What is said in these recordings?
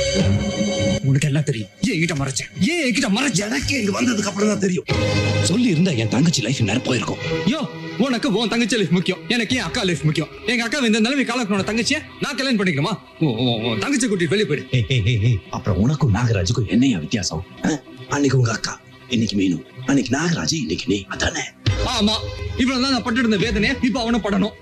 உனக்கு எல்லாம் தெரியும் ஏன் என்கிட்ட மறைச்ச ஏன் என்கிட்ட மறைச்ச எனக்கு இங்க வந்ததுக்கு அப்புறம் தான் தெரியும் சொல்லி இருந்தா என் தங்கச்சி லைஃப் நேரம் போயிருக்கும் யோ உனக்கு உன் தங்கச்சி லைஃப் முக்கியம் எனக்கு என் அக்கா லைஃப் முக்கியம் எங்க அக்கா இந்த நிலைமை காலக்கணும் தங்கச்சியை நான் கல்யாணம் பண்ணிக்கணுமா உன் உன் உன் தங்கச்சி கூட்டிட்டு வெளியே போயிடு ஏய், ஏய், ஏய், ஏய். அப்புறம் உனக்கும் நாகராஜுக்கும் என்னையா வித்தியாசம் ஆ? அன்னைக்கு உங்க அக்கா இன்னைக்கு மீனு அன்னைக்கு நாகராஜ் இன்னைக்கு நீ அதானே ஆமா இவ்வளவுதான் நான் பட்டு இருந்த வேதனையை இப்ப அவனும் படணும்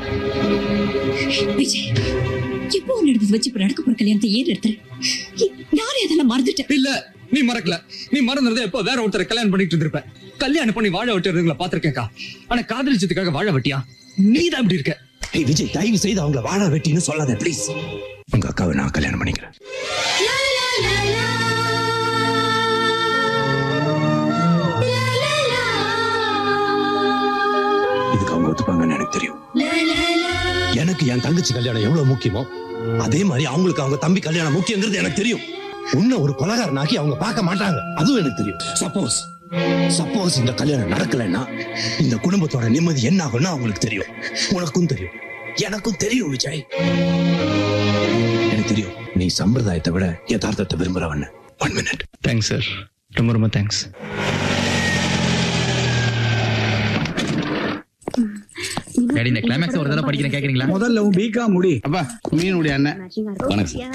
விஜய் எப்போ நடந்தது வச்சு இப்ப நடக்க போற கல்யாணத்தை ஏன் நிறுத்துற இ- நானே அதெல்லாம் மறந்துட்டேன் இல்ல நீ மறக்கல நீ மறந்துறத எப்போ வேற ஒருத்தரை கல்யாணம் பண்ணிட்டு இருந்திருப்ப கல்யாணம் பண்ணி வாழ விட்டுறதுங்களை பாத்திருக்கேன்க்கா ஆனா காதலிச்சதுக்காக வாழ வெட்டியா நீ தான் இப்படி இருக்க ஏய் விஜய் தயவு செய்து அவங்கள வாழ வெட்டின்னு சொல்லாத ப்ளீஸ் உங்க அக்காவை நான் கல்யாணம் பண்ணிக்கிறேன் இதுக்கு அவங்க ஒத்துப்பாங்கன்னு எனக்கு தெரியும் எனக்கு என் தங்கச்சி கல்யாணம் எவ்வளவு முக்கியமோ அதே மாதிரி அவங்களுக்கு அவங்க தம்பி கல்யாணம் முக்கியங்கிறது எனக்கு தெரியும் உன்னை ஒரு கொலகாரனாக்கி அவங்க பார்க்க மாட்டாங்க அதுவும் எனக்கு தெரியும் சப்போஸ் சப்போஸ் இந்த கல்யாணம் நடக்கலைன்னா இந்த குடும்பத்தோட நிம்மதி என்ன ஆகும்னு அவங்களுக்கு தெரியும் உனக்கும் தெரியும் எனக்கும் தெரியும் விஜய் எனக்கு தெரியும் நீ சம்பிரதாயத்தை விட யதார்த்தத்தை விரும்புறவன்னு ஒன் மினிட் தேங்க்ஸ் சார் ரொம்ப ரொம்ப தேங்க்ஸ் டேடி இந்த கிளைமேக்ஸ் ஒரு தடவை படிக்கிறேன் கேக்குறீங்களா முதல்ல உன் பிகா முடி அப்பா மீனுடைய அண்ணன் வணக்கம்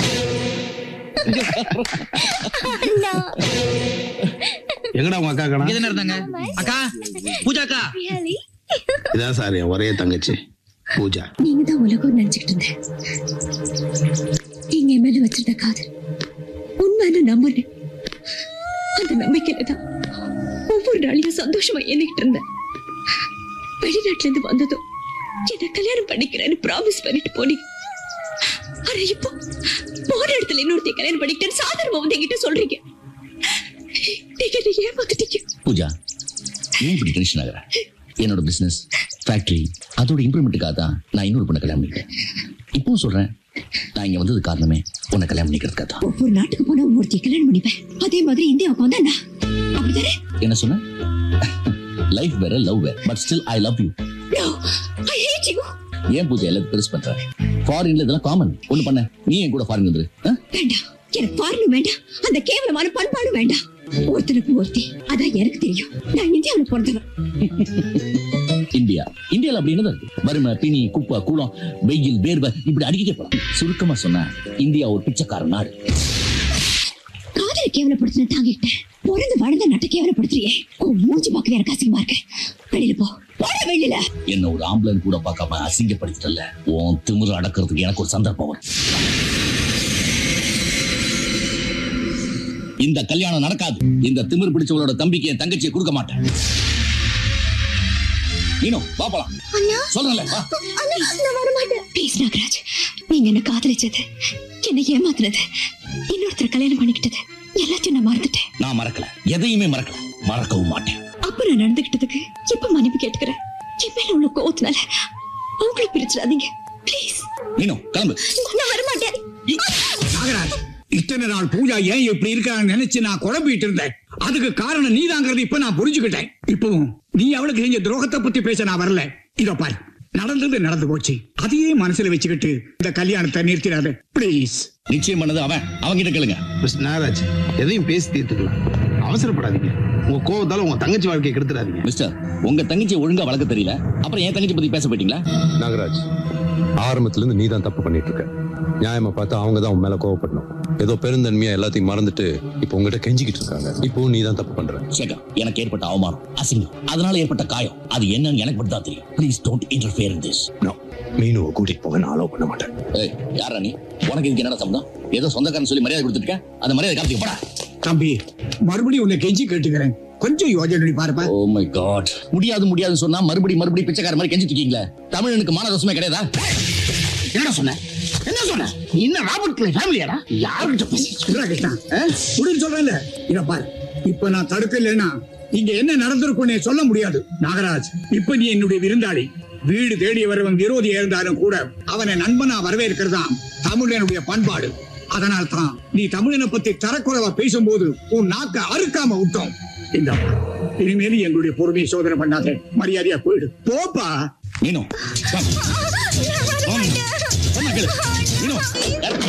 எங்கடா உங்க அக்கா கடா இங்க தானே இருந்தாங்க அக்கா பூஜா அக்கா இதான் சார் என் ஒரே தங்கச்சி பூஜா நீங்க தான் உலகம் நினைச்சுக்கிட்டு இருந்தேன் நீங்க என் மேல வச்சிருந்த காதல் உண்மைன்னு நம்பினேன் அந்த நம்பிக்கையில தான் ஒவ்வொரு நாளையும் சந்தோஷமா எண்ணிக்கிட்டு இருந்தேன் வெளிநாட்டுல இருந்து வந்ததும் என்ன கல்யாணம் பண்ணிக்கிறேன்னு ப்ராமிஸ் பண்ணிட்டு போனீங்க ஆனா இப்போ போன இடத்துல இன்னொருத்தையும் கல்யாணம் பண்ணிக்கிட்டேன்னு சாதாரணமா வந்து என்கிட்ட சொல்றீங்க நீங்க என்னை ஏமாத்திட்டீங்க பூஜா ஏன் இப்படி டென்ஷன் ஆகுற என்னோட பிசினஸ் ஃபேக்டரி அதோட இம்ப்ரூவ்மெண்ட்டுக்காக தான் நான் இன்னொரு பொண்ணை கல்யாணம் பண்ணிட்டேன் இப்பவும் சொல்றேன் நான் இங்க வந்தது காரணமே உன்னை கல்யாணம் பண்ணிக்கிறதுக்காக தான் ஒவ்வொரு நாட்டுக்கு போனா ஒருத்தையும் கல்யாணம் பண்ணிப்பேன் அதே மாதிரி இந்தியாவுக்கு வந்தா நான் அப்படிதானே என்ன சொன்ன லைஃப் வேற லவ் வேற but still I love you No, I hate you. ஏன் பூஜா எல்லாத்தையும் பெருசு பண்ற ஃபாரின்ல இதெல்லாம் காமன் ஒண்ணு பண்ண நீ என் கூட ஃபாரின் வந்துரு ஆ? வேண்டாம் எனக்கு பாரணும் வேண்டாம் அந்த கேவலமான பண்பாடும் வேண்டாம் ஒருத்தனுக்கு ஒருத்தி அதான் எனக்கு தெரியும் நான் இந்தியாவுல பிறந்தவன் இந்தியா இந்தியால அப்படி என்னதான் இருக்கு வறுமை பிணி குப்பை கூலம் வெயில் வேர்வை இப்படி அடிக்க போலாம் சுருக்கமா சொன்னா இந்தியா ஒரு பிச்சைக்கார நாடு காதலை கேவலப்படுத்தின தாங்கிட்டேன் பிறந்து வளர்ந்த நட்டை கேவலப்படுத்துறியே உன் மூஞ்சி பார்க்கவே எனக்கு அசிங்கமா இருக்கு வெளியில போ போட வெளியில என்ன ஒரு ஆம்பளன் கூட பார்க்காம அசிங்கப்படுத்திட்டல உன் திமிரு அடக்கிறதுக்கு எனக்கு ஒரு சந்தர்ப்பம் வரும் இந்த கல்யாணம் நடக்காது இந்த திமிரு பிடிச்சவளோட தம்பிக்கு என் தங்கச்சியை கொடுக்க மாட்டேன் நீனும் பாப்பலாம் சொல்றேன்ல வா ப்ளீஸ் நாகராஜ் நீங்க என்ன காதலிச்சது என்ன ஏமாத்துனது இன்னொருத்தர் கல்யாணம் பண்ணிக்கிட்டது எல்லாத்தையும் நான் மறந்துட்டேன் நான் மறக்கல எதையுமே மறக்கல மறக்கவும் மாட்டேன் அப்ப நான் நடந்துகிட்டதுக்கு இப்ப மன்னிப்பு கேட்டுக்கிறேன் என் மேல உள்ள கோவத்தினால அவங்கள பிரிச்சிடாதீங்க ப்ளீஸ் நீனும் கிளம்பு நான் வரமாட்டேன் நாகராஜ் இத்தனை நாள் பூஜா ஏன் இப்படி இருக்கான்னு நினைச்சு நான் குழம்பிட்டு இருந்தேன் அதுக்கு காரணம் நீதாங்கிறது இப்ப நான் புரிஞ்சுக்கிட்டேன் இப்பவும் நீ அவளுக்கு செஞ்ச துரோகத்தை பத்தி பேச நான் வரல இதோ பாரு நடந்தது நடந்து போச்சு அதையே மனசுல வச்சுக்கிட்டு இந்த கல்யாணத்தை நிறுத்திடாத ப்ளீஸ் நிச்சயம் பண்ணது அவன் அவன்கிட்ட கேளுங்க மிஸ்டர் நாகராஜ் எதையும் பேசி தீர்த்துக்கலாம் அவசரப்படாதீங்க உங்க கோவத்தால உங்க தங்கச்சி வாழ்க்கையை கெடுத்துடாதீங்க மிஸ்டர் உங்க தங்கச்சியை ஒழுங்கா வளர்க்க தெரியல அப்புறம் என் தங்கச்சி பத்தி பேச போயிட்டீங்களா நாகராஜ் ஆரம்பத்துல இருந்து நீ தான் தப்பு பண்ணிட்டு இருக்க நியாயமா பார்த்தா அவங்க தான் உன் மேல கோவப்படணும் ஏதோ பெருந்தன்மையா எல்லாத்தையும் மறந்துட்டு இப்போ உங்ககிட்ட கெஞ்சிக்கிட்டு இருக்காங்க இப்போ நீ தான் தப்பு பண்ற சேகர் எனக்கு ஏற்பட்ட அவமானம் அசிங்கம் அதனால ஏற்பட்ட காயம் அது என்னன்னு எனக்கு மட்டும் தான் தெரியும் please don't interfere in this no மீனுவை கூட்டிட்டு போக நான் அலோவ் பண்ண மாட்டேன் ஏய் யாரா நீ உனக்கு இதுக்கு என்னடா சம்பந்தம் ஏதோ சொந்தக்காரன் சொல்லி மரியாதை கொடுத்துருக்க அந்த மரியாதை காத்துக்கு போடா தம்பி மறுபடியும் உன்னை கெஞ்சி கேட்டுக்கிறேன் கொஞ்சம் யோஜனை பண்ணி பாருப்பா ஓ மை காட் முடியாது முடியாதுன்னு சொன்னா மறுபடி மறுபடி பிச்சைக்கார மாதிரி கெஞ்சிட்டு இருக்கீங்களே தமிழனுக்கு மான ரசமே கிடையாதா என்ன சொன்ன என்ன சொன்ன இன்னும் ராபர்ட் கிளை ஃபேமிலியாடா யாருக்கிட்ட பேசி சொல்றா கிருஷ்ணா முடின்னு சொல்றேன்ல இத பாரு இப்ப நான் தடுக்கலைன்னா இங்க என்ன நடந்திருக்கும்னே சொல்ல முடியாது நாகராஜ் இப்ப நீ என்னுடைய விருந்தாளி வீடு தேடி வருவன் விரோதியா இருந்தாலும் கூட அவனை நண்பனா வரவேற்கிறதாம் தமிழனுடைய பண்பாடு அதனால் தான் நீ தமிழனை பத்தி தரக்குறைவா பேசும்போது உன் நாக்க அறுக்காம விட்டோம் இந்த இனிமேல் எங்களுடைய பொறுமையை சோதனை பண்ணாத மரியாதையா போயிடு போப்பா நீனும் சொன்னா கேளு நீனும்